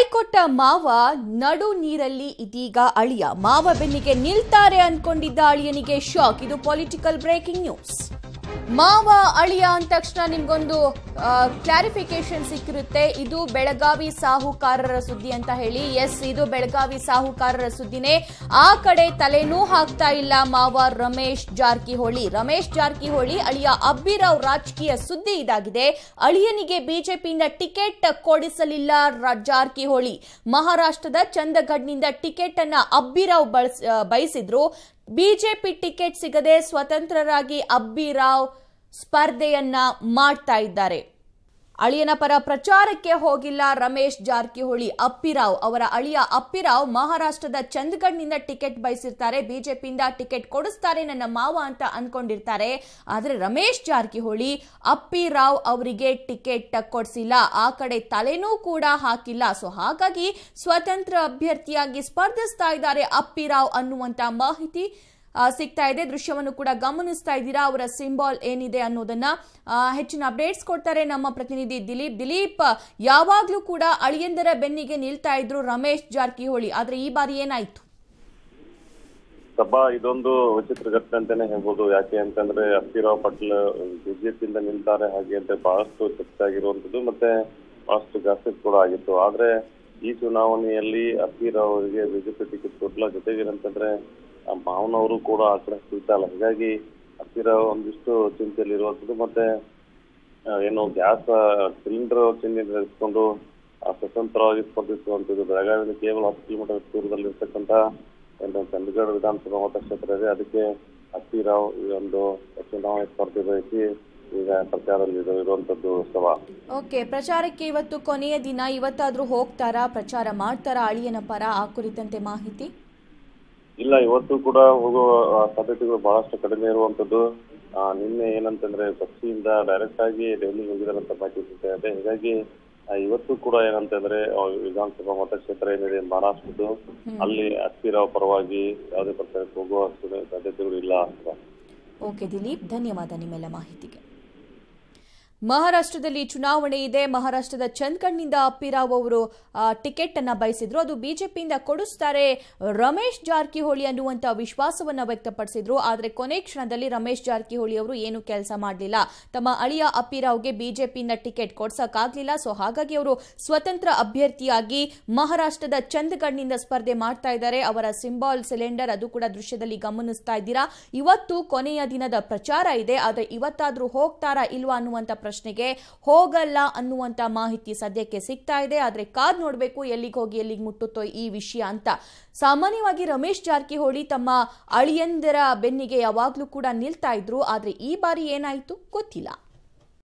ಕೊಟ್ಟ ಮಾವ ನಡು ನೀರಲ್ಲಿ ಇದೀಗ ಅಳಿಯ ಮಾವ ಬೆನ್ನಿಗೆ ನಿಲ್ತಾರೆ ಅನ್ಕೊಂಡಿದ್ದ ಅಳಿಯನಿಗೆ ಶಾಕ್ ಇದು ಪೊಲಿಟಿಕಲ್ ಬ್ರೇಕಿಂಗ್ ನ್ಯೂಸ್ ಮಾವ ಅಳಿಯ ಅಂದ ತಕ್ಷಣ ನಿಮ್ಗೊಂದು ಕ್ಲಾರಿಫಿಕೇಶನ್ ಸಿಕ್ಕಿರುತ್ತೆ ಇದು ಬೆಳಗಾವಿ ಸಾಹುಕಾರರ ಸುದ್ದಿ ಅಂತ ಹೇಳಿ ಎಸ್ ಇದು ಬೆಳಗಾವಿ ಸಾಹುಕಾರರ ಸುದ್ದಿನೇ ಆ ಕಡೆ ತಲೆನೂ ಹಾಕ್ತಾ ಇಲ್ಲ ಮಾವ ರಮೇಶ್ ಜಾರಕಿಹೊಳಿ ರಮೇಶ್ ಜಾರಕಿಹೊಳಿ ಅಳಿಯ ಅಬ್ಬಿರಾವ್ ರಾಜಕೀಯ ಸುದ್ದಿ ಇದಾಗಿದೆ ಅಳಿಯನಿಗೆ ಬಿಜೆಪಿಯಿಂದ ಟಿಕೆಟ್ ಕೊಡಿಸಲಿಲ್ಲ ರ- ಜಾರಕಿಹೊಳಿ ಮಹಾರಾಷ್ಟ್ರದ ಚಂದಗಢ್ನಿಂದ ಟಿಕೆಟ್ ಅನ್ನ ಅಬ್ಬಿರಾವ್ ಬಳಸ್ ಆ, ಬಯಸಿದ್ರು ಬಿಜೆಪಿ ಟಿಕೆಟ್ ಸಿಗದೆ ಸ್ವತಂತ್ರರಾಗಿ ಅಬ್ಬಿರಾವ್ ಸ್ಪರ್ಧೆಯನ್ನ ಮಾಡ್ತಾ ಇದ್ದಾರೆ ಅಳಿಯನ ಪರ ಪ್ರಚಾರಕ್ಕೆ ಹೋಗಿಲ್ಲ ರಮೇಶ್ ಜಾರಕಿಹೊಳಿ ಅಪ್ಪಿರಾವ್ ಅವರ ಅಳಿಯ ಅಪ್ಪಿರಾವ್ ಮಹಾರಾಷ್ಟ್ರದ ಚಂದಗಢ್ನಿಂದ ಟಿಕೆಟ್ ಬಯಸಿರ್ತಾರೆ ಬಿಜೆಪಿಯಿಂದ ಟಿಕೆಟ್ ಕೊಡಿಸ್ತಾರೆ ನನ್ನ ಮಾವ ಅಂತ ಅನ್ಕೊಂಡಿರ್ತಾರೆ ಆದ್ರೆ ರಮೇಶ್ ಜಾರಕಿಹೊಳಿ ಅಪ್ಪಿರಾವ್ ಅವರಿಗೆ ಟಿಕೆಟ್ ಕೊಡಿಸಿಲ್ಲ ಆ ಕಡೆ ತಲೆನೂ ಕೂಡ ಹಾಕಿಲ್ಲ ಸೊ ಹಾಗಾಗಿ ಸ್ವತಂತ್ರ ಅಭ್ಯರ್ಥಿಯಾಗಿ ಸ್ಪರ್ಧಿಸ್ತಾ ಇದ್ದಾರೆ ಅಪ್ಪಿರಾವ್ ಅನ್ನುವಂತ ಮಾಹಿತಿ ಆ, ಸಿಗ್ತಾ ಇದೆ ದೃಶ್ಯವನ್ನು ಕೂಡ ಗಮನಿಸ್ತಾ ಇದ್ದೀರಾ ಅವರ ಸಿಂಬಾಲ್ ಏನಿದೆ ಅನ್ನೋದನ್ನ ಆ, ಹೆಚ್ಚಿನ ಅಪ್ಡೇಟ್ಸ್ ಕೊಡ್ತಾರೆ ನಮ್ಮ ಪ್ರತಿನಿಧಿ ದಿಲೀಪ್ ದಿಲೀಪ್ ಯಾವಾಗ್ಲೂ ಕೂಡ ಅಳಿಯಂದರ ಬೆನ್ನಿಗೆ ನಿಲ್ತಾ ಇದ್ರು ರಮೇಶ್ ಜಾರಕಿಹೊಳಿ ಆದ್ರೆ ಈ ಬಾರಿ ಏನಾಯ್ತು ಸಭಾ ಇದೊಂದು ವಿಚಿತ್ರ ಘಟನೆ ಅಂತಾನೆ ಹೇಳ್ಬೋದು ಯಾಕೆ ಅಂತಂದ್ರೆ ಅಪ್ಪಿರಾವ್ ಪಟ್ಲ ಬಿಜೆಪಿಯಿಂದ ನಿಲ್ತಾರೆ ಹಾಗೆ ಅಂತ ಬಹಳಷ್ಟು ಚರ್ಚೆ ಆಗಿರುವಂತದ್ದು ಮತ್ತೆ ಬಹಳಷ್ಟು ಗಾಸಿಪ್ ಕೂಡ ಆಗಿತ್ತು ಆದ್ರೆ ಈ ಚುನಾವಣೆಯಲ್ಲಿ ಅಪ್ಪಿರಾವ್ ಅವರಿಗೆ ಬಿಜೆಪಿ ಟಿಕೆಟ್ ಕೊಡ್ಲ ಜೊತೆಗೆ ಏನಂತಂದ್ರೆ ಆ ಮಾವನವರು ಕೂಡ ಆ ಕಡೆ ಸಿಗ್ತಾ ಇಲ್ಲ ಹೀಗಾಗಿ ಅಪ್ಪಿರಾವ್ ಒಂದಿಷ್ಟು ಚಿಂತೆಯಲ್ಲಿ ಇರುವಂತದ್ದು ಮತ್ತೆ ಆ, ಏನು ಗ್ಯಾಸ್ ಸಿಲಿಂಡರ್ ಚಿಹ್ನೆ ಇಟ್ಕೊಂಡು ಆ, ಸ್ವತಂತ್ರವಾಗಿ ಸ್ಪರ್ಧಿಸುವಂತದ್ದು ಬೆಳಗಾವಿಯಿಂದ ಕೇವಲ ಹತ್ತು ಕಿಲೋಮೀಟರ್ ದೂರದಲ್ಲಿ ಇರ್ತಕ್ಕಂಥ ಏನು ಚಂಡಗಢ ವಿಧಾನಸಭಾ ಮತಕ್ಷೇತ್ರ ಇದೆ ಅದಕ್ಕೆ ಅತ್ತಿರಾವ್ ಈ ಒಂದು ಚುನಾವಣೆ ಸ್ಪರ್ಧೆ ಬಯಸಿ ಈಗ ಪ್ರಚಾರದಲ್ಲಿ ಇರು- ಇರುವಂತದ್ದು ಸಭಾ ಓಕೆ ಪ್ರಚಾರಕ್ಕೆ ಇವತ್ತು ಕೊನೆಯ ದಿನ ಇವತ್ತಾದ್ರೂ ಹೋಗ್ತಾರಾ ಪ್ರಚಾರ ಮಾಡ್ತಾರಾ ಅಳಿಯನ ಪರ ಆ ಕುರಿತಂತೆ ಮಾಹಿತಿ ಇಲ್ಲ ಇವತ್ತು ಕೂಡ ಹೋಗುವ ಆ, ಸಾಧ್ಯತೆಗಳು ಬಹಳಷ್ಟು ಕಡಿಮೆ ಇರುವಂತದ್ದು ಆ, ನಿನ್ನೆ ಏನಂತಂದ್ರೆ ಬಸ್ಸಿಯಿಂದ ಡೈರೆಕ್ಟ್ ಆಗಿ ದೆಹಲಿ ಹೋಗಿದಾರಂತ ಮಾಹಿತಿ ಸಿಗ್ತಾ ಇದೆ ಹೀಗಾಗಿ ಆ, ಇವತ್ತು ಕೂಡ ಏನಂತಂದ್ರೆ ಆ, ವಿಧಾನಸಭಾ ಮತಕ್ಷೇತ್ರ ಏನಿದೆ ಮಹಾರಾಷ್ಟ್ರದ್ದು ಅಲ್ಲಿ ಅತ್ತಿರಾವ್ ಪರವಾಗಿ ಯಾವುದೇ ಪ್ರಚಾರಕ್ಕೆ ಹೋಗುವ ಸುದ- ಸಾಧ್ಯತೆಗಳು ಇಲ್ಲ ಅಂತ ಓಕೆ ದಿಲೀಪ್ ಧನ್ಯವಾದ ನಿಮ್ಮೆಲ್ಲ ಮಾಹಿತಿಗೆ ಮಹಾರಾಷ್ಟ್ರದಲ್ಲಿ ಚುನಾವಣೆ ಇದೆ ಮಹಾರಾಷ್ಟ್ರದ ಚಂದ್ಗಢ್ನಿಂದ ಅಪ್ಪಿರಾವ್ ಅವರು ಆ, ಟಿಕೆಟ್ ಅನ್ನ ಬಯಸಿದ್ರು ಅದು ಬಿಜೆಪಿಯಿಂದ ಕೊಡಿಸ್ತಾರೆ ರಮೇಶ್ ಜಾರಕಿಹೊಳಿ ಅನ್ನುವಂತ ವಿಶ್ವಾಸವನ್ನ ವ್ಯಕ್ತಪಡಿಸಿದ್ರು ಆದ್ರೆ ಕೊನೆ ಕ್ಷಣದಲ್ಲಿ ರಮೇಶ್ ಜಾರಕಿಹೊಳಿ ಅವರು ಏನು ಕೆಲಸ ಮಾಡಲಿಲ್ಲ ತಮ್ಮ ಅಳಿಯ ಅಪ್ಪಿರಾವ್ಗೆ ಬಿಜೆಪಿಯಿಂದ ಟಿಕೆಟ್ ಕೊಡ್ಸಕ್ಕಾಗ್ಲಿಲ್ಲ ಸೊ ಹಾಗಾಗಿ ಅವರು ಸ್ವತಂತ್ರ ಅಭ್ಯರ್ಥಿಯಾಗಿ ಮಹಾರಾಷ್ಟ್ರದ ಚಂದಗಢ್ನಿಂದ ಸ್ಪರ್ಧೆ ಮಾಡ್ತಾ ಇದ್ದಾರೆ ಅವರ ಸಿಂಬಾಲ್ ಸಿಲಿಂಡರ್ ಅದು ಕೂಡ ದೃಶ್ಯದಲ್ಲಿ ಗಮನಿಸ್ತಾ ಇದ್ದೀರಾ ಇವತ್ತು ಕೊನೆಯ ದಿನದ ಪ್ರಚಾರ ಇದೆ ಆದ್ರೆ ಇವತ್ತಾದ್ರೂ ಹೋಗ್ತಾರಾ ಇಲ್ವಾ ಅನ್ನುವಂತ ಪ್ರಶ್ನೆಗೆ ಹೋಗಲ್ಲ ಅನ್ನುವಂತ ಮಾಹಿತಿ ಸದ್ಯಕ್ಕೆ ಸಿಗ್ತಾ ಇದೆ ಆದ್ರೆ ಕಾದ್ ನೋಡ್ಬೇಕು ಎಲ್ಲಿಗೆ ಹೋಗಿ ಎಲ್ಲಿಗೆ ಮುಟ್ಟುತ್ತೋ ಈ ವಿಷಯ ಅಂತ ಸಾಮಾನ್ಯವಾಗಿ ರಮೇಶ್ ಜಾರಕಿಹೊಳಿ ತಮ್ಮ ಅಳಿಯಂದರ ಬೆನ್ನಿಗೆ ಯಾವಾಗ್ಲೂ ಕೂಡ ನಿಲ್ತಾ ಇದ್ರು ಆದ್ರೆ ಈ ಬಾರಿ ಏನಾಯ್ತು ಗೊತ್ತಿಲ್ಲ